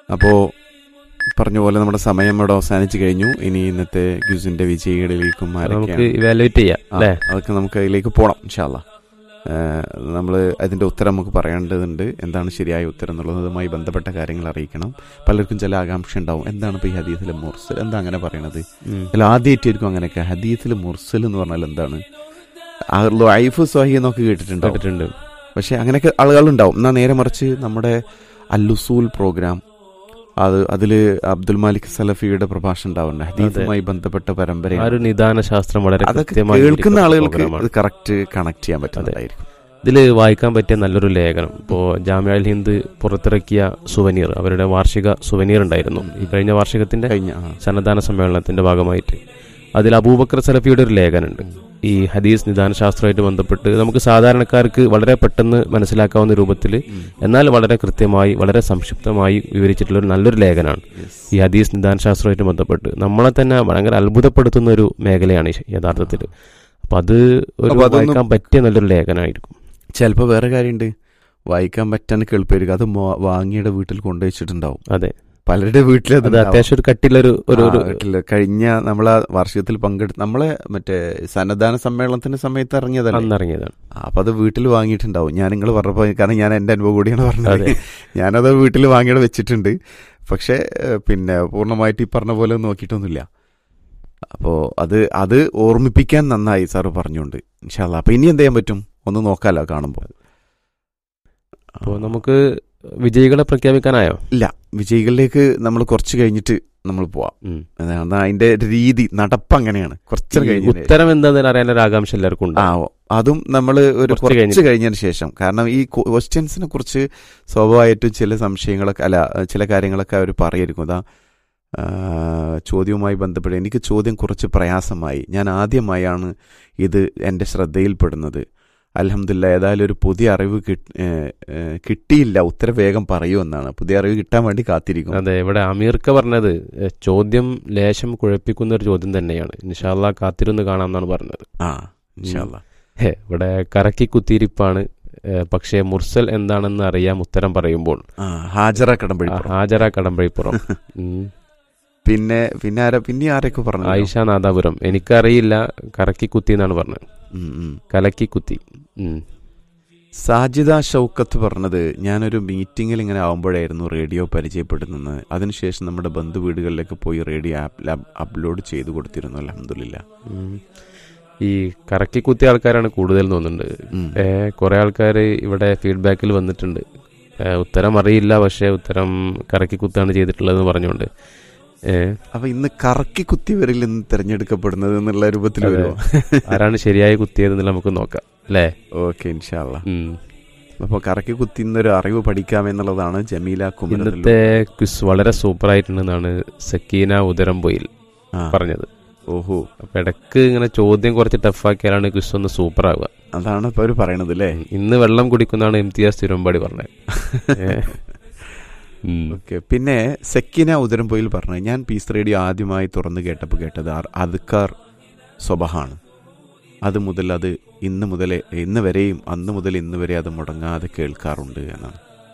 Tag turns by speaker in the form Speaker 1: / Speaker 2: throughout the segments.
Speaker 1: അപ്പോൾ പറഞ്ഞ പോലെ നമ്മുടെ സമയം ഇവിടെ അവസാനിച്ചു കഴിഞ്ഞു ഇനി ഇന്നത്തെ ക്യൂസിന്റെ വിജയികളിലേക്കും
Speaker 2: അത് നമുക്ക്
Speaker 1: ആരൊക്കെയാണ്
Speaker 2: ഇവാലുവേറ്റ് ചെയ്യാം
Speaker 1: ആ,
Speaker 2: അല്ലേ
Speaker 1: അതൊക്കെ നമുക്ക് അതിലേക്ക് പോകണം ഇൻഷാല്ല നമ്മൾ അതിൻ്റെ ഉത്തരം നമുക്ക് പറയേണ്ടതുണ്ട് എന്താണ് ശരിയായ ഉത്തരം എന്നുള്ളത് അതുമായി ബന്ധപ്പെട്ട കാര്യങ്ങൾ അറിയിക്കണം പലർക്കും ചില ആകാംക്ഷ ഉണ്ടാവും എന്താണ് ഇപ്പോൾ ഈ ഹദീസിലെ മുർസൽ എന്താ അങ്ങനെ പറയണത്
Speaker 2: ഉം.
Speaker 1: അല്ല ആദ്യമായിട്ടായിരിക്കും അങ്ങനെയൊക്കെ ഹദീസിൽ മുർസൽ എന്ന് പറഞ്ഞാൽ എന്താണ് ഐഫ് സ്വഹി എന്നൊക്കെ കേട്ടിട്ടുണ്ടാവും
Speaker 2: കേട്ടിട്ടുണ്ട്
Speaker 1: പക്ഷെ അങ്ങനെയൊക്കെ ആളുകളുണ്ടാവും എന്നാൽ നേരെ മറിച്ച് നമ്മുടെ അല്ലുസൂൽ പ്രോഗ്രാം അത് അതിൽ അബ്ദുൽ മാലിക് സലഫിയുടെ പ്രഭാഷണം ഉണ്ടാവുന്നുണ്ട് ഹദീസുമായി ബന്ധപ്പെട്ട
Speaker 2: ആ
Speaker 1: പരമ്പര
Speaker 2: ഒരു നിദാന ശാസ്ത്രം വളരെ
Speaker 1: അതൊക്കെ
Speaker 2: കൃത്യമായി
Speaker 1: കേൾക്കുന്ന
Speaker 2: ഇരിക്കുന്ന
Speaker 1: ആളുകൾക്ക്
Speaker 2: പ്രോഗ്രാമാണ്.
Speaker 1: അത് കറക്റ്റ് കണക്ട് ചെയ്യാൻ പറ്റുന്നതായിരിക്കും
Speaker 2: ഇതിൽ വായിക്കാൻ പറ്റിയ നല്ലൊരു ലേഖനം ഇപ്പോൾ ജാമ്യ ഹിന്ദ് പുറത്തിറക്കിയ സുവനീർ അവരുടെ വാർഷിക സുവനീർ ഉണ്ടായിരുന്നു ഈ കഴിഞ്ഞ വാർഷികത്തിന്റെ
Speaker 1: കഴിഞ്ഞ ആ.
Speaker 2: സന്നദ്ധാന സമ്മേളനത്തിന്റെ ഭാഗമായിട്ട് അതിൽ അബൂബക്കർ സലഫിയുടെ ഒരു ലേഖനമുണ്ട് ഈ ഹദീസ് നിദാന ശാസ്ത്രമായിട്ട് ബന്ധപ്പെട്ട് നമുക്ക് സാധാരണക്കാർക്ക് വളരെ പെട്ടെന്ന് മനസ്സിലാക്കാവുന്ന രൂപത്തിൽ
Speaker 1: ഉം.
Speaker 2: എന്നാൽ വളരെ കൃത്യമായി വളരെ സംക്ഷിപ്തമായി വിവരിച്ചിട്ടുള്ള ഒരു നല്ലൊരു ലേഖനമാണ്
Speaker 1: Yes.
Speaker 2: ഈ ഹദീസ് നിദാന ശാസ്ത്രമായിട്ട് ബന്ധപ്പെട്ട് നമ്മളെ തന്നെ ഭയങ്കര അത്ഭുതപ്പെടുത്തുന്ന ഒരു മേഖലയാണ് ഈ യഥാർത്ഥത്തിൽ അപ്പൊ അത് ഒരു
Speaker 1: അപ്പൊ അതൊന്ന്
Speaker 2: വായിക്കാൻ പറ്റിയ നല്ലൊരു ലേഖനമായിരിക്കും
Speaker 1: ചിലപ്പോൾ വേറെ കാര്യമുണ്ട് വായിക്കാൻ പറ്റാൻ കേൾപ്പായിരിക്കും അത് മോ- വാങ്ങിയുടെ വീട്ടിൽ കൊണ്ടുവച്ചിട്ടുണ്ടാവും
Speaker 2: അതെ
Speaker 1: പലരുടെ വീട്ടിൽ
Speaker 2: അത് അത്യാവശ്യം ഒരു കട്ടിലൊരു ഒരു ഒരു
Speaker 1: കഴിഞ്ഞ നമ്മളെ വാർഷികത്തിൽ പങ്കെടുത്ത് നമ്മളെ മറ്റേ സന്നദ്ധാന സമ്മേളനത്തിന്റെ സമയത്ത് ഇറങ്ങിയതല്ലേ
Speaker 2: അന്നിറങ്ങിയതാണ്
Speaker 1: ആ, അപ്പൊ അത് വീട്ടിൽ വാങ്ങിയിട്ടുണ്ടാവും ഞാൻ നിങ്ങൾ പറഞ്ഞപ്പോ കാരണം ഞാൻ എന്റെ അനുഭവം കൂടിയാണ് പറഞ്ഞത്
Speaker 2: അതെ.
Speaker 1: ഞാനത് വീട്ടിൽ വാങ്ങിയത് വെച്ചിട്ടുണ്ട് പക്ഷെ ഏഹ്, പിന്നെ പൂർണ്ണമായിട്ട് ഈ പറഞ്ഞ പോലെ ഒന്നും നോക്കിയിട്ടൊന്നുമില്ല അപ്പോ അത് അത് ഓർമ്മിപ്പിക്കാൻ നന്നായി സാറ് പറഞ്ഞുകൊണ്ട് ഇൻഷാല്ല അപ്പൊ ഇനി എന്ത് ചെയ്യാൻ പറ്റും ഒന്ന് നോക്കാലോ കാണുമ്പോൾ
Speaker 2: അപ്പോൾ നമുക്ക് വിജയികളെ പ്രഖ്യാപിക്കാനായോ
Speaker 1: ഇല്ല വിജയികളിലേക്ക് നമ്മൾ കുറച്ച് കഴിഞ്ഞിട്ട് നമ്മൾ പോവാം
Speaker 2: ഉം.
Speaker 1: അതാണ് അതിന്റെ രീതി നടപ്പ് അങ്ങനെയാണ് കുറച്ച്
Speaker 2: ഈ
Speaker 1: കഴിഞ്ഞ്
Speaker 2: ഉത്തരം എന്താണെന്ന് അറിയാനൊരു ആകാംക്ഷ എല്ലാവർക്കും ഉണ്ട്
Speaker 1: ആ ഓ. അതും നമ്മൾ ഒരു
Speaker 2: കുറച്ച്
Speaker 1: കുറച്ച്
Speaker 2: കഴിഞ്ഞിട്ട്.
Speaker 1: കഴിഞ്ഞതിന് ശേഷം കാരണം ഈ ക്വസ്റ്റ്യൻസിനെ കുറിച്ച് സ്വാഭാവികമായിട്ടും ചില സംശയങ്ങളൊക്കെ അല്ല ചില കാര്യങ്ങളൊക്കെ അവർ പറയായിരിക്കും അതാ ആ, ചോദ്യവുമായി ബന്ധപ്പെട്ട് എനിക്ക് ചോദ്യം കുറച്ച് പ്രയാസമായി ഞാൻ ആദ്യമായാണ് ഇത് എൻ്റെ ശ്രദ്ധയിൽപ്പെടുന്നത് അലഹമില്ല ഏതായാലും ഒരു പുതിയ അറിവ് കിട്ട്- ഏ, ഏ, കിട്ടിയില്ല ഉത്തരം വേഗം പറയൂ എന്നാണ് പുതിയ അറിവ് കിട്ടാൻ വേണ്ടി കാത്തിരിക്കും
Speaker 2: അതെ ഇവിടെ അമീർക്ക പറഞ്ഞത് എ, ചോദ്യം ലേശം കുഴപ്പിക്കുന്ന ഒരു ചോദ്യം തന്നെയാണ് ഇൻഷാല്ല കാത്തിരുന്ന് കാണാമെന്നാണ് പറഞ്ഞത്
Speaker 1: ആ ഇൻഷാല്ല
Speaker 2: ഹേ, ഇവിടെ കറക്കി കുത്തിയിരിപ്പാണ് എ, പക്ഷേ മുർസൽ എന്താണെന്ന് അറിയാം ഉത്തരം പറയുമ്പോൾ
Speaker 1: ആ ഹാജറ
Speaker 2: ആ,
Speaker 1: കടമ്പഴി
Speaker 2: ഹാജര കടമ്പഴിപ്പുറം ഉം.
Speaker 1: പിന്നെ പിന്നെ ആരാ പിന്നെ ആരൊക്കെ പറഞ്ഞു
Speaker 2: ആയിഷ നാദാപുരം എനിക്കറിയില്ല കറക്കി കുത്തി എന്നാണ് പറഞ്ഞത്
Speaker 1: ഉം, ഉം.
Speaker 2: കലക്കി കുത്തി ഉം.
Speaker 1: സാജിദ ഷൗക്കത്ത് പറഞ്ഞത് ഞാനൊരു മീറ്റിങ്ങിൽ ഇങ്ങനെ ആവുമ്പോഴായിരുന്നു റേഡിയോ പരിചയപ്പെടുന്നത് അതിനുശേഷം നമ്മുടെ ബന്ധു വീടുകളിലേക്ക് പോയി റേഡിയോ ആപ്പ് അപ്ലോഡ് ചെയ്തു കൊടുത്തിരുന്നു അലഹമില്ല
Speaker 2: ഉം. ഈ കറക്കി കുത്തിയ ആൾക്കാരാണ് കൂടുതൽ തോന്നുന്നുണ്ട് ഏ, കുറെ ആൾക്കാർ ഇവിടെ ഫീഡ്ബാക്കിൽ വന്നിട്ടുണ്ട് ഏ, ഉത്തരം അറിയില്ല പക്ഷേ ഉത്തരം കറക്കി കുത്താണ് ചെയ്തിട്ടുള്ളതെന്ന് പറഞ്ഞുകൊണ്ട് ഏ,
Speaker 1: അപ്പൊ ഇന്ന് കറക്കി കുത്തിയവരിൽ നിന്ന് തിരഞ്ഞെടുക്കപ്പെടുന്നത് എന്നുള്ള രൂപത്തിൽ
Speaker 2: അതെ.
Speaker 1: വരുമോ
Speaker 2: ആരാണ് ശരിയായി കുത്തിയതെന്ന് നമുക്ക് നോക്കാം അല്ലേ
Speaker 1: ഓക്കെ ഇൻഷാല്ല
Speaker 2: ഉം.
Speaker 1: അപ്പൊ കറക്കി കുത്തിന്നൊരു അറിവ് പഠിക്കാമെന്നുള്ളതാണ് ജമീല കുമരനെല്ലൂർ.
Speaker 2: ഇന്നത്തെ ക്വിസ് വളരെ സൂപ്പർ ആയിട്ടുണ്ടെന്നാണ് സക്കീന ഉദരംപൊയിൽ
Speaker 1: ആ,
Speaker 2: പറഞ്ഞത്
Speaker 1: ഓഹോ
Speaker 2: അപ്പൊ ഇടക്ക് ഇങ്ങനെ ചോദ്യം കുറച്ച് ടഫാക്കിയാലാണ് ക്വിസ് ഒന്ന് സൂപ്പർ ആവുക
Speaker 1: അതാണ് ഇപ്പൊ അവര് പറയണത് അല്ലേ
Speaker 2: ഉം. ഇന്ന് വെള്ളം കുടിക്കുന്നതാണ് ഇംതിയാസ് തിരുവമ്പാടി പറഞ്ഞത് ഏ. ഉം.
Speaker 1: ഓക്കെ പിന്നെ സെക്കിന ഉദരംപോയിൽ പറഞ്ഞു ഞാൻ പീസ് റേഡിയോ ആദ്യമായി തുറന്നു കേട്ടപ്പോൾ കേട്ടത് അർ- അദ്ക്കാർ സ്വബഹാണ് അത് മുതൽ അത് ഇന്ന് മുതൽ ഇന്ന് വരെയും അന്ന് മുതൽ ഇന്ന് വരെ അത് മുടങ്ങാതെ കേൾക്കാറുണ്ട് എന്നാണ്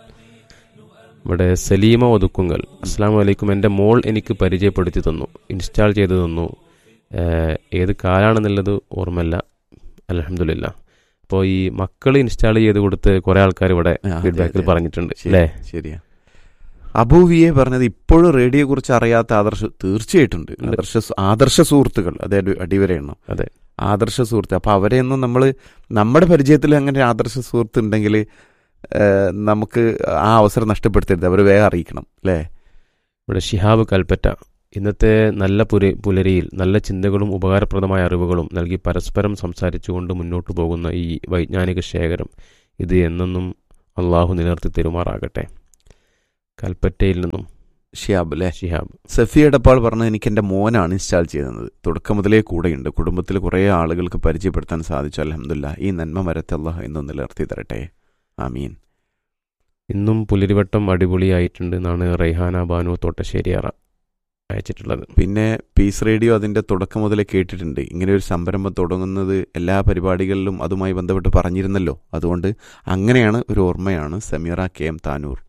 Speaker 2: ഇവിടെ സലീമ ഒതുക്കുങ്കൽ അസ്സാം വലൈക്കും എൻ്റെ മോൾ എനിക്ക് പരിചയപ്പെടുത്തി തന്നു ഇൻസ്റ്റാൾ ചെയ്ത് തന്നു ഏഹ്, ഏത് കാലാണെന്നുള്ളത് ഓർമ്മല്ല അലഹമില്ല അപ്പോൾ ഈ മക്കൾ ഇൻസ്റ്റാൾ ചെയ്ത് കൊടുത്ത് കുറേ ആൾക്കാർ ഇവിടെ
Speaker 1: ആ, അതെ,
Speaker 2: ഫീഡ്ബാക്കിൽ
Speaker 1: അതെ.
Speaker 2: പറഞ്ഞിട്ടുണ്ട്
Speaker 1: ശരി,
Speaker 2: അല്ലേ
Speaker 1: ശരിയാ അബൂവിയെ പറഞ്ഞത് ഇപ്പോഴും റേഡിയോയെ കുറിച്ച് അറിയാത്ത ആദർശ തീർച്ചയായിട്ടും ഉണ്ട്
Speaker 2: ഉണ്ട്.
Speaker 1: ആദർശ ആദർശ സുഹൃത്തുക്കൾ അതെ അടി- അടിവരെ എണ്ണം
Speaker 2: അതെ.
Speaker 1: ആദർശ സുഹൃത്ത് അപ്പൊ അവരെയൊന്നും നമ്മൾ നമ്മുടെ പരിചയത്തിൽ അങ്ങനെ ഒരു ആദർശ സുഹൃത്ത് ഉണ്ടെങ്കിൽ നമുക്ക് ആ അവസരം നഷ്ടപ്പെടുത്തരുത് അവർ വേഗം അറിയിക്കണം അല്ലേ
Speaker 2: ഇവിടെ ഷിഹാബ് കൽപ്പറ്റ ഇന്നത്തെ നല്ല പുര പുലരിയിൽ നല്ല ചിന്തകളും ഉപകാരപ്രദമായ അറിവുകളും നൽകി പരസ്പരം സംസാരിച്ചുകൊണ്ട് മുന്നോട്ട് പോകുന്ന ഈ വൈജ്ഞാനിക ശേഖരം ഇത് എന്നെന്നും അള്ളാഹു നിലനിർത്തി തെരുമാറാകട്ടെ കൽപ്പറ്റയിൽ നിന്നും
Speaker 1: ഷിയാബ് അല്ലേ
Speaker 2: ഷിഹാബ്
Speaker 1: സഫി എടപ്പാൾ പറഞ്ഞത് എനിക്ക് എൻ്റെ മോനാണ് ഇൻസ്റ്റാൾ ചെയ്യുന്നത് തുടക്കം മുതലേ കൂടെയുണ്ട് കുടുംബത്തിൽ കുറേ ആളുകൾക്ക് പരിചയപ്പെടുത്താൻ സാധിച്ചു അലഹമില്ല ഈ നന്മ മരത്തെ അള്ളാഹ് എന്നും നിലനിർത്തി തരട്ടെ ആമീൻ
Speaker 2: ഇന്നും പുലരിവട്ടം അടിപൊളിയായിട്ടുണ്ട് എന്നാണ് റൈഹാന ബാനു തോട്ടശ്ശേരിയാറ അയച്ചിട്ടുള്ളത്
Speaker 1: പിന്നെ പീസ് റേഡിയോ അതിൻ്റെ തുടക്കം മുതലേ കേട്ടിട്ടുണ്ട് ഇങ്ങനെ ഒരു സംരംഭം തുടങ്ങുന്നത് എല്ലാ പരിപാടികളിലും അതുമായി ബന്ധപ്പെട്ട് പറഞ്ഞിരുന്നല്ലോ അതുകൊണ്ട് അങ്ങനെയാണ് ഒരു ഓർമ്മയാണ് സമീറ കെ എം താനൂർ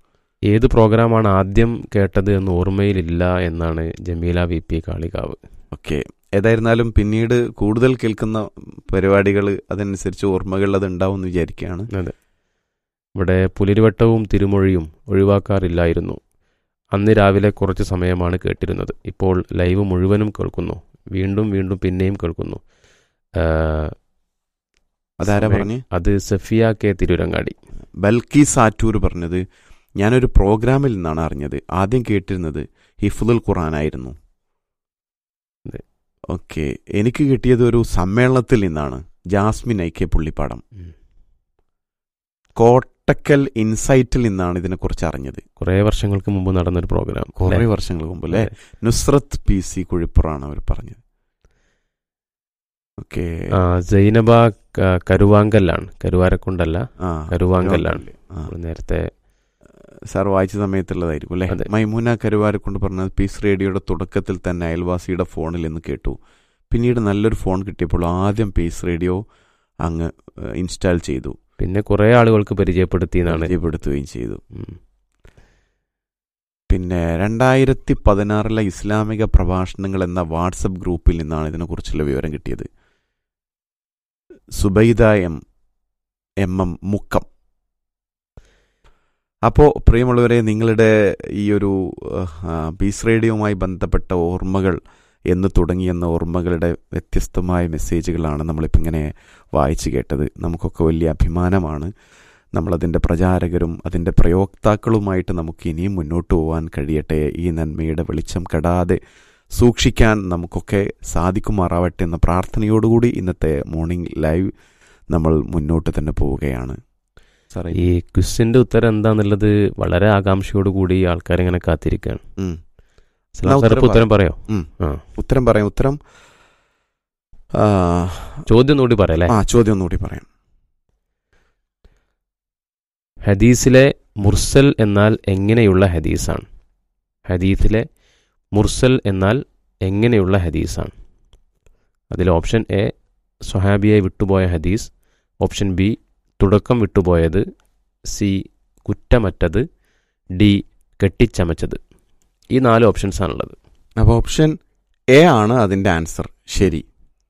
Speaker 2: ഏത് പ്രോഗ്രാമാണ് ആദ്യം കേട്ടത് എന്ന് ഓർമ്മയിലില്ല എന്നാണ് Jameela V P Kalikavu
Speaker 1: okay ഏതായിരുന്നാലും പിന്നീട് കൂടുതൽ കേൾക്കുന്ന പരിപാടികൾ അതനുസരിച്ച് ഓർമ്മകൾ അത് ഉണ്ടാവും എന്ന് വിചാരിക്കുകയാണ്
Speaker 2: അതെ ഇവിടെ പുലരിവട്ടവും തിരുമൊഴിയും ഒഴിവാക്കാറില്ലായിരുന്നു അന്ന് രാവിലെ കുറച്ച് സമയമാണ് കേട്ടിരുന്നത് ഇപ്പോൾ ലൈവ് മുഴുവനും കേൾക്കുന്നു വീണ്ടും വീണ്ടും പിന്നെയും കേൾക്കുന്നു ആ,
Speaker 1: അതാരാ
Speaker 2: സമയം-
Speaker 1: പറഞ്ഞ്
Speaker 2: അത് സഫിയ കെ തിരുരങ്ങാടി
Speaker 1: ബൽക്കി സാറ്റൂർ പറഞ്ഞത് ഞാനൊരു പ്രോഗ്രാമിൽ നിന്നാണ് അറിഞ്ഞത് ആദ്യം കേട്ടിരുന്നത് ഹിഫുദുൽ ഖുറാനായിരുന്നു
Speaker 2: അതെ.
Speaker 1: ഓക്കെ എനിക്ക് കിട്ടിയത് ഒരു സമ്മേളനത്തിൽ നിന്നാണ് ജാസ്മിൻ ഐ കെ പുള്ളിപ്പാടം
Speaker 2: ഉം.
Speaker 1: കോട്ടക്കൽ ഇൻസൈറ്റിൽ നിന്നാണ് ഇതിനെക്കുറിച്ച് അറിഞ്ഞത്
Speaker 2: കുറേ വർഷങ്ങൾക്ക് മുമ്പ് നടന്നൊരു പ്രോഗ്രാം
Speaker 1: കുറേ
Speaker 2: അല്ലേ?
Speaker 1: വർഷങ്ങൾക്ക് മുമ്പ് അല്ലേ
Speaker 2: അതെ.
Speaker 1: നുസ്രത്ത് പി സി കുഴിപ്പുറാണ് അവർ പറഞ്ഞത് ഓക്കെ
Speaker 2: ആ, സൈനബ ക- കരുവാങ്കല്ലാണ് കരുവാരക്കൊണ്ടല്ല
Speaker 1: ആ
Speaker 2: കരുവാങ്കല്ലാണ്
Speaker 1: ആ.
Speaker 2: നമ്മൾ നേരത്തെ
Speaker 1: സാർ വായിച്ച സമയത്തുള്ളതായിരിക്കും അല്ലേ
Speaker 2: അതെ.
Speaker 1: മൈമൂന കരുവാരെ കൊണ്ട് പറഞ്ഞത് പീസ് റേഡിയോയുടെ തുടക്കത്തിൽ തന്നെ അയൽവാസിയുടെ ഫോണിൽ നിന്ന് കേട്ടു പിന്നീട് നല്ലൊരു ഫോൺ കിട്ടിയപ്പോൾ ആദ്യം പീസ് റേഡിയോ അങ്ങ് ഇൻസ്റ്റാൾ ചെയ്തു
Speaker 2: പിന്നെ കുറേ ആളുകൾക്ക് പരിചയപ്പെടുത്തി എന്നാണ്
Speaker 1: പരിചയപ്പെടുത്തുകയും ചെയ്തു
Speaker 2: ഉം.
Speaker 1: പിന്നെ രണ്ടായിരത്തി പതിനാറിലെ ഇസ്ലാമിക പ്രഭാഷണങ്ങൾ എന്ന വാട്സപ്പ് ഗ്രൂപ്പിൽ നിന്നാണ് ഇതിനെക്കുറിച്ചുള്ള വിവരം കിട്ടിയത് Zubaida M M M Mukkam അപ്പോൾ പ്രിയമുള്ളവരെ നിങ്ങളുടെ ഈ ഒരു ആ, പീസ് റേഡിയോവുമായി ബന്ധപ്പെട്ട ഓർമ്മകൾ എന്ന് തുടങ്ങിയെന്ന ഓർമ്മകളുടെ വ്യത്യസ്തമായ മെസ്സേജുകളാണ് നമ്മളിപ്പോൾ ഇങ്ങനെ വായിച്ചു കേട്ടത് നമുക്കൊക്കെ വലിയ അഭിമാനമാണ് നമ്മളതിൻ്റെ പ്രചാരകരും അതിൻ്റെ പ്രയോക്താക്കളുമായിട്ട് നമുക്ക് ഇനിയും മുന്നോട്ട് പോകാൻ കഴിയട്ടെ ഈ നന്മയുടെ വെളിച്ചം കെടാതെ സൂക്ഷിക്കാൻ നമുക്കൊക്കെ സാധിക്കുമാറാവട്ടെ എന്ന പ്രാർത്ഥനയോടുകൂടി ഇന്നത്തെ മോർണിംഗ് ലൈവ് നമ്മൾ മുന്നോട്ട് തന്നെ പോവുകയാണ് സാറേ
Speaker 2: ഈ ക്വസ്റ്റിന്റെ ഉത്തരം എന്താന്നുള്ളത് വളരെ ആകാംക്ഷയോട് കൂടി ആൾക്കാരിങ്ങനെ കാത്തിരിക്കുകയാണ്
Speaker 1: ഉം.
Speaker 2: സലാം
Speaker 1: എന്നാ
Speaker 2: സാർ ഇപ്പൊ
Speaker 1: ഉത്തരം
Speaker 2: ഉത്തരം പറയോ
Speaker 1: ഉം.
Speaker 2: ആ
Speaker 1: ഉത്തരം പറയാം ഉത്തരം ആ,
Speaker 2: ചോദ്യം ഒന്നുകൂടി പറയല്ലേ
Speaker 1: ആ ചോദ്യം ഒന്നുകൂടി പറയാം
Speaker 2: ഹദീസിലെ മുർസൽ എന്നാൽ എങ്ങനെയുള്ള ഹദീസാണ് ഹദീസിലെ മുർസൽ എന്നാൽ എങ്ങനെയുള്ള ഹദീസാണ് അതിൽ ഓപ്ഷൻ എ സ്വഹാബിയെ വിട്ടുപോയ ഹദീസ് ഓപ്ഷൻ ബി തുടക്കം വിട്ടുപോയത് സി കുറ്റമറ്റത് ഡി കെട്ടിച്ചമച്ചത് ഈ നാല് ഓപ്ഷൻസ് ആണുള്ളത്
Speaker 1: അപ്പോൾ ഓപ്ഷൻ എ ആണ് അതിൻ്റെ ആൻസർ ശരി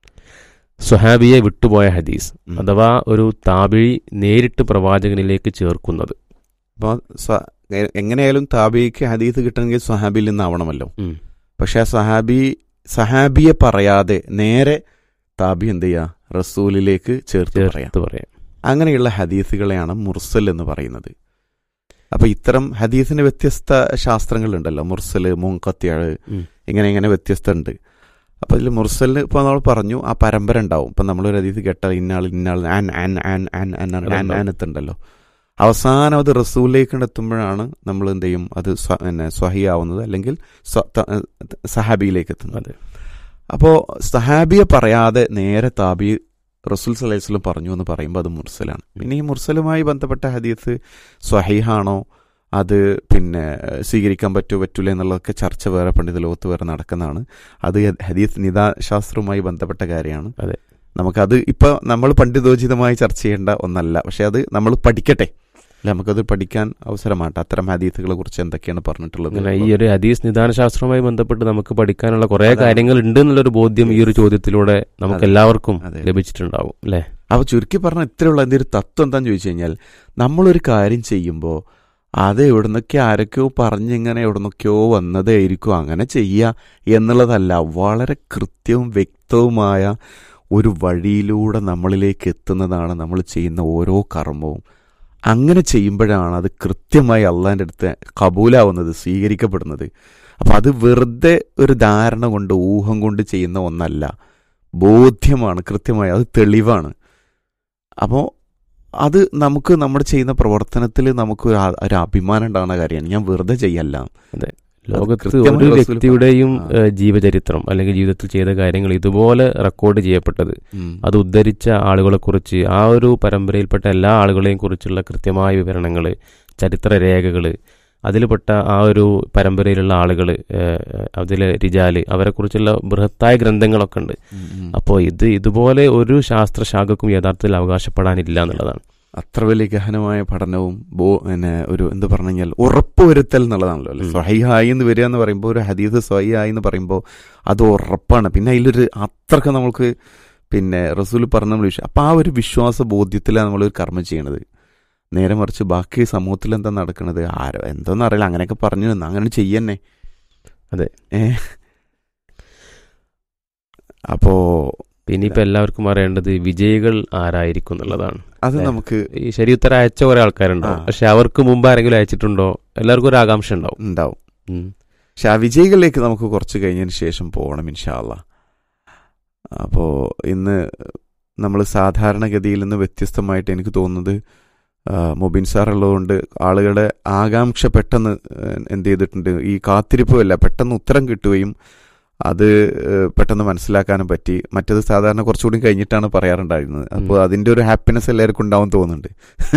Speaker 2: സ്വഹാബിയെ വിട്ടുപോയ ഹദീസ്
Speaker 1: ഉം.
Speaker 2: അഥവാ ഒരു താബിഴി നേരിട്ട് പ്രവാചകനിലേക്ക് ചേർക്കുന്നത്
Speaker 1: അപ്പോൾ സ്വ- എ- എങ്ങനെയായാലും താബിക്ക് ഹദീസ് കിട്ടണമെങ്കിൽ സ്വഹാബിയിൽ നിന്നാവണമല്ലോ
Speaker 2: ഉം.
Speaker 1: പക്ഷെ ആ സഹാബി സഹാബിയെ പറയാതെ നേരെ താബി എന്ത് ചെയ്യുക റസൂലിലേക്ക് ചേർത്ത് പറയാം
Speaker 2: ചേർത്ത് പറയാം
Speaker 1: അങ്ങനെയുള്ള ഹദീസുകളെയാണ് മുർസൽ എന്ന് പറയുന്നത് അപ്പൊ ഇത്തരം ഹദീസിന് വ്യത്യസ്ത ശാസ്ത്രങ്ങളുണ്ടല്ലോ മുർസല് മുങ്കത്യാഴ്
Speaker 2: ഉം.
Speaker 1: ഇങ്ങനെ ഇങ്ങനെ വ്യത്യസ്ത ഉണ്ട് അപ്പൊ ഇതിൽ മുർസലിന് ഇപ്പൊ നമ്മൾ പറഞ്ഞു ആ പരമ്പര ഉണ്ടാവും ഇപ്പൊ നമ്മളൊരു ഹദീസ് കേട്ടാൽ ഇന്നാൾ ഇന്നാൾ ആൻ ആൻ ആൻ ആൻ ആൻ ആൻ ആൻ ആൻ എത്തുണ്ടല്ലോ അവസാനം അത് റസൂലിലേക്ക് എത്തുമ്പോഴാണ് നമ്മൾ എന്ത് ചെയ്യും അത് സ്വ- പിന്നെ സ്വഹിയാവുന്നത് അല്ലെങ്കിൽ സ്വ- ത- സഹാബിയിലേക്ക് എത്തുന്നത്
Speaker 2: അതെ
Speaker 1: അപ്പോൾ സഹാബിയെ പറയാതെ നേരെ താബി റസൂൽ സലൈസ്ലം പറഞ്ഞു എന്ന് പറയുമ്പോൾ അത് മുർസലാണ് പിന്നെ ഈ മുർസലുമായി ബന്ധപ്പെട്ട ഹദീസ് സ്വഹീഹാണോ അത് പിന്നെ സ്വീകരിക്കാൻ പറ്റുമോ പറ്റൂല എന്നുള്ളതൊക്കെ ചർച്ച വേറെ പണ്ഡിത ലോകത്ത് വേറെ നടക്കുന്നതാണ് അത് ഹദീസ് നിതാശാസ്ത്രവുമായി ബന്ധപ്പെട്ട കാര്യമാണ്
Speaker 2: അതെ.
Speaker 1: നമുക്കത് ഇപ്പൊ നമ്മൾ പണ്ഡിതോചിതമായി ചർച്ച ചെയ്യേണ്ട ഒന്നല്ല പക്ഷെ അത് നമ്മൾ പഠിക്കട്ടെ അല്ലെ നമുക്കത് പഠിക്കാൻ അവസരമാട്ടെ അത്തരം ഹദീസുകളെ കുറിച്ച് എന്തൊക്കെയാണ് പറഞ്ഞിട്ടുള്ളത്
Speaker 2: അങ്ങനെ ഈ ഒരു ഹദീസ് നിദാന ശാസ്ത്രവുമായി ബന്ധപ്പെട്ട് നമുക്ക് പഠിക്കാനുള്ള കുറെ
Speaker 1: അതാണ്.
Speaker 2: കാര്യങ്ങൾ ഉണ്ട് എന്നുള്ളൊരു ബോധ്യം ഈ ഒരു ചോദ്യത്തിലൂടെ നമുക്ക്
Speaker 1: അതെ.
Speaker 2: എല്ലാവർക്കും
Speaker 1: അതെ.
Speaker 2: ലഭിച്ചിട്ടുണ്ടാവും അല്ലെ
Speaker 1: അപ്പൊ ചുരുക്കി പറഞ്ഞ ഇത്രയുള്ള അതിന്റെ ഒരു തത്വം എന്താന്ന് ചോദിച്ചു കഴിഞ്ഞാൽ നമ്മളൊരു കാര്യം ചെയ്യുമ്പോൾ അത് എവിടുന്നൊക്കെ ആരൊക്കെയോ പറഞ്ഞിങ്ങനെ എവിടുന്നൊക്കെയോ വന്നതായിരിക്കും അങ്ങനെ ചെയ്യുക എന്നുള്ളതല്ല വളരെ കൃത്യവും വ്യക്തവുമായ ഒരു വഴിയിലൂടെ നമ്മളിലേക്ക് എത്തുന്നതാണ് നമ്മൾ ചെയ്യുന്ന ഓരോ കർമ്മവും അങ്ങനെ ചെയ്യുമ്പോഴാണ് അത് കൃത്യമായി അള്ളാൻ്റെ അടുത്ത് കബൂലാവുന്നത് സ്വീകരിക്കപ്പെടുന്നത് അപ്പം അത് വെറുതെ ഒരു ധാരണ കൊണ്ട് ഊഹം കൊണ്ട് ചെയ്യുന്ന ഒന്നല്ല ബോധ്യമാണ് കൃത്യമായി അത് തെളിവാണ് അപ്പോൾ അത് നമുക്ക് നമ്മുടെ ചെയ്യുന്ന പ്രവർത്തനത്തിൽ നമുക്ക് ഒരു ആ- ഒരു അഭിമാനം ഉണ്ടാകുന്ന കാര്യമാണ് ഞാൻ വെറുതെ ചെയ്യല്ല
Speaker 2: ലോകത്ത്
Speaker 1: കൃത്യമായി
Speaker 2: ഒരു
Speaker 1: റസൂൽ
Speaker 2: വ്യക്തിയുടെയും
Speaker 1: ആ.
Speaker 2: ഏഹ്, ജീവചരിത്രം അല്ലെങ്കിൽ ജീവിതത്തിൽ ചെയ്ത കാര്യങ്ങൾ ഇതുപോലെ റെക്കോർഡ് ചെയ്യപ്പെട്ടത്
Speaker 1: ഉം.
Speaker 2: അത് ഉദ്ധരിച്ച ആളുകളെക്കുറിച്ച് ആ ഒരു പരമ്പരയിൽപ്പെട്ട എല്ലാ ആളുകളെയും കുറിച്ചുള്ള കൃത്യമായ വിവരണങ്ങൾ ചരിത്ര രേഖകൾ അതിൽപ്പെട്ട ആ ഒരു പരമ്പരയിലുള്ള ആളുകൾ അതിൽ റിജാല് അവരെക്കുറിച്ചുള്ള ബൃഹത്തായ ഗ്രന്ഥങ്ങളൊക്കെ ഉണ്ട്
Speaker 1: ഉം, ഉം.
Speaker 2: അപ്പോൾ ഇത് ഇതുപോലെ ഒരു ശാസ്ത്രശാഖക്കും യഥാർത്ഥത്തിൽ അവകാശപ്പെടാനില്ല എന്നുള്ളതാണ്
Speaker 1: അത്ര വലിയ ഗഹനമായ പഠനവും ബോ പിന്നെ ഒരു എന്ത് പറഞ്ഞു കഴിഞ്ഞാൽ ഉറപ്പുവരുത്തൽ എന്നുള്ളതാണല്ലോ അല്ലെ
Speaker 2: ഉം.
Speaker 1: സ്വഹിഹായി എന്ന് വരിക എന്ന് പറയുമ്പോൾ ഒരു ഹദീസ് സ്വഹിഹായി എന്ന് പറയുമ്പോൾ അത് ഉറപ്പാണ് പിന്നെ അതിലൊരു അത്രക്ക് നമുക്ക് പിന്നെ റസൂൽ പറഞ്ഞ നമ്മൾ വിശ്വാസം അപ്പം ആ ഒരു വിശ്വാസ ബോധ്യത്തിലാണ് നമ്മൾ ഒരു കർമ്മം ചെയ്യണത് നേരെ മറിച്ച് ബാക്കി സമൂഹത്തിൽ എന്താ നടക്കുന്നത് ആരോ എന്തോന്നും അറിയില്ല അങ്ങനെയൊക്കെ പറഞ്ഞു തന്നു അങ്ങനെ ചെയ്യന്നെ
Speaker 2: അതെ.
Speaker 1: ഏ അപ്പോ
Speaker 2: ഇനിയിപ്പോൾ എല്ലാവർക്കും അറിയേണ്ടത് വിജയികൾ ആരായിരിക്കും എന്നുള്ളതാണ്
Speaker 1: അത്
Speaker 2: അതെ.
Speaker 1: നമുക്ക്
Speaker 2: ഈ ശരിയുത്തരം അയച്ച കുറെ ആൾക്കാരുണ്ടാവും
Speaker 1: ആ.
Speaker 2: പക്ഷെ അവർക്ക് മുമ്പ് ആരെങ്കിലും അയച്ചിട്ടുണ്ടോ എല്ലാവർക്കും ഒരു ആകാംക്ഷ ഉണ്ടാവും
Speaker 1: ഉണ്ടാവും
Speaker 2: ഉം.
Speaker 1: പക്ഷെ ആ വിജയികളിലേക്ക് നമുക്ക് കുറച്ച് കഴിഞ്ഞതിന് ശേഷം പോകണം ഇൻഷാല്ല അപ്പോൾ ഇന്ന് നമ്മൾ സാധാരണഗതിയിൽ നിന്ന് വ്യത്യസ്തമായിട്ട് എനിക്ക് തോന്നുന്നത് ആ, മൊബിൻ സാർ ഉള്ളതുകൊണ്ട് ആളുകളുടെ ആകാംക്ഷ പെട്ടെന്ന് ഏഹ്, എന്ത് ചെയ്തിട്ടുണ്ട് ഈ കാത്തിരിപ്പുമല്ല പെട്ടെന്ന് ഉത്തരം കിട്ടുകയും അത് ഏഹ്, പെട്ടെന്ന് മനസ്സിലാക്കാനും പറ്റി മറ്റത് സാധാരണ കുറച്ചുകൂടി കഴിഞ്ഞിട്ടാണ് പറയാറുണ്ടായിരുന്നത് അപ്പോൾ
Speaker 2: ഉം.
Speaker 1: അതിൻ്റെ ഒരു ഹാപ്പിനെസ് എല്ലാവർക്കും ഉണ്ടാവും തോന്നുന്നുണ്ട്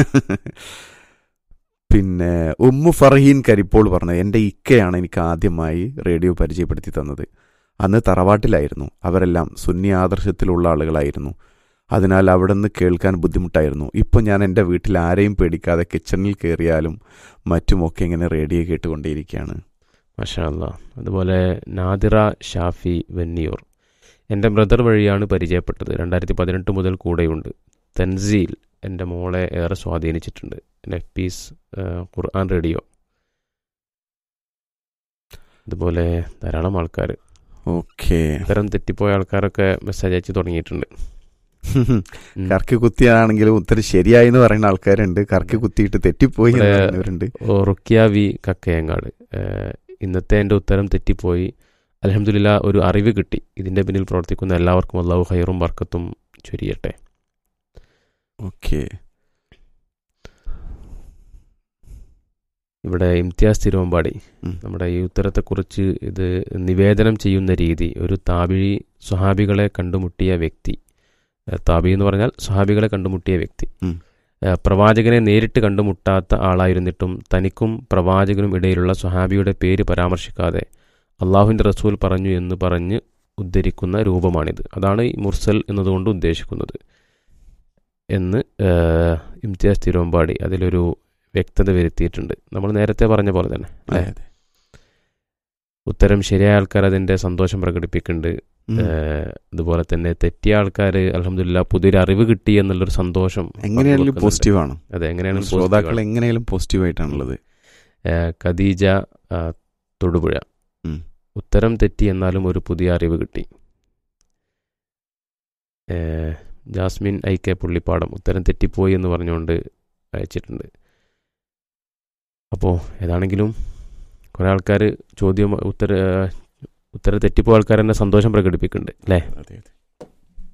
Speaker 1: പിന്നെ ഉമ്മു ഫർഹീൻ കരിപ്പോൾ പറഞ്ഞത് എൻ്റെ ഇക്കയാണ് എനിക്ക് ആദ്യമായി റേഡിയോ പരിചയപ്പെടുത്തി തന്നത് അന്ന് തറവാട്ടിലായിരുന്നു അവരെല്ലാം സുന്നി ആദർശത്തിലുള്ള ആളുകളായിരുന്നു അതിനാൽ അവിടെ നിന്ന് കേൾക്കാൻ ബുദ്ധിമുട്ടായിരുന്നു ഇപ്പോൾ ഞാൻ എൻ്റെ വീട്ടിൽ ആരെയും പേടിക്കാതെ കിച്ചണിൽ കയറിയാലും മറ്റുമൊക്കെ ഇങ്ങനെ റേഡിയോ കേട്ടുകൊണ്ടേയിരിക്കുകയാണ്
Speaker 2: മാഷാ അല്ലാ അതുപോലെ നാദിറ ഷാഫി വെന്നിയൂർ എൻ്റെ ബ്രദർ വഴിയാണ് പരിചയപ്പെട്ടത് രണ്ടായിരത്തി പതിനെട്ട് മുതൽ കൂടെയുണ്ട് തൻസീൽ എൻ്റെ മോളെ ഏറെ സ്വാധീനിച്ചിട്ടുണ്ട് നഫീസ് ഖുർആൻ റേഡിയോ അതുപോലെ ധാരാളം ആൾക്കാർ
Speaker 1: ഓക്കെ
Speaker 2: ഇത്തരം തെറ്റിപ്പോയ ആൾക്കാരൊക്കെ മെസ്സേജ് അയച്ച് തുടങ്ങിയിട്ടുണ്ട് ഉം.
Speaker 1: കറക്കി കുത്തിയാണെങ്കിലും ഉത്തരം ശരിയായി എന്ന് പറയുന്ന ആൾക്കാരുണ്ട് കറക്കി കുത്തിയിട്ട് തെറ്റിപ്പോയി എന്ന്
Speaker 2: ഇവിടെ-
Speaker 1: പറയുന്നവരുണ്ട്
Speaker 2: ഓ, റുക്കിയ വി കക്കയങ്ങാട് ഏഹ്, ഇന്നത്തെ എൻ്റെ ഉത്തരം തെറ്റിപ്പോയി അലഹമില്ല ഒരു അറിവ് കിട്ടി ഇതിൻ്റെ പിന്നിൽ പ്രവർത്തിക്കുന്ന എല്ലാവർക്കും അള്ളാഹു ഹൈറും വർക്കത്തും ചൊരിയട്ടെ
Speaker 1: ഓക്കെ
Speaker 2: ഇവിടെ ഇംതിയാസ് തിരുവമ്പാടി
Speaker 1: ഉം.
Speaker 2: നമ്മുടെ ഈ ഉത്തരത്തെക്കുറിച്ച് ഇത് നിവേദനം ചെയ്യുന്ന രീതി ഒരു താബിഴി സ്വഹാബികളെ കണ്ടുമുട്ടിയ വ്യക്തി ഏഹ്, താബി എന്ന് പറഞ്ഞാൽ സ്വഹാബികളെ കണ്ടുമുട്ടിയ വ്യക്തി
Speaker 1: ഉം.
Speaker 2: ഏഹ്, പ്രവാചകനെ നേരിട്ട് കണ്ടുമുട്ടാത്ത ആളായിരുന്നിട്ടും തനിക്കും പ്രവാചകനും ഇടയിലുള്ള സ്വഹാബിയുടെ പേര് പരാമർശിക്കാതെ അള്ളാഹുവിൻ്റെ റസൂൽ പറഞ്ഞു എന്ന് പറഞ്ഞ് ഉദ്ധരിക്കുന്ന രൂപമാണിത് അതാണ് ഈ മുർസൽ എന്നതുകൊണ്ട് ഉദ്ദേശിക്കുന്നത് എന്ന് ഏഹ്, ഇംതിയാസ് തിരുവമ്പാടി അതിലൊരു വ്യക്തത വരുത്തിയിട്ടുണ്ട് നമ്മൾ നേരത്തെ പറഞ്ഞ പോലെ തന്നെ
Speaker 1: അതെ
Speaker 2: അല്ലേ?
Speaker 1: അതെ
Speaker 2: ഉത്തരം ശരിയായ ആൾക്കാർ അതിൻ്റെ സന്തോഷം പ്രകടിപ്പിക്കുന്നുണ്ട്
Speaker 1: ഉം.
Speaker 2: ഏഹ്, അതുപോലെ തന്നെ തെറ്റിയ ആൾക്കാർ അലഹമില്ല പുതിയൊരു അറിവ് കിട്ടി എന്നുള്ളൊരു സന്തോഷം
Speaker 1: എങ്ങനെയാണെങ്കിലും
Speaker 2: പങ്കുവെക്കുന്നുണ്ട്.
Speaker 1: പോസിറ്റീവ് ആണ്
Speaker 2: അതെ എങ്ങനെയാണ്
Speaker 1: ശ്രോതാക്കൾ എങ്ങനെയാലും പോസിറ്റീവ് ആയിട്ടാണുള്ളത്
Speaker 2: ഖദീജ ആ, തൊടുപുഴ
Speaker 1: ഉം.
Speaker 2: ഉത്തരം തെറ്റി എന്നാലും ഒരു പുതിയ അറിവ് കിട്ടി ഏഹ്, ജാസ്മിൻ ഐ കെ പുള്ളിപ്പാടം ഉത്തരം തെറ്റിപ്പോയി എന്ന് പറഞ്ഞുകൊണ്ട് അയച്ചിട്ടുണ്ട് അപ്പോൾ ഏതാണെങ്കിലും കുറേ ആൾക്കാർ ചോദ്യം ഉത്തര ഉത്തരം തെറ്റിപ്പോയ ആൾക്കാർ തന്നെ സന്തോഷം പ്രകടിപ്പിക്കുന്നുണ്ട് അല്ലേ
Speaker 1: അതെ അതെ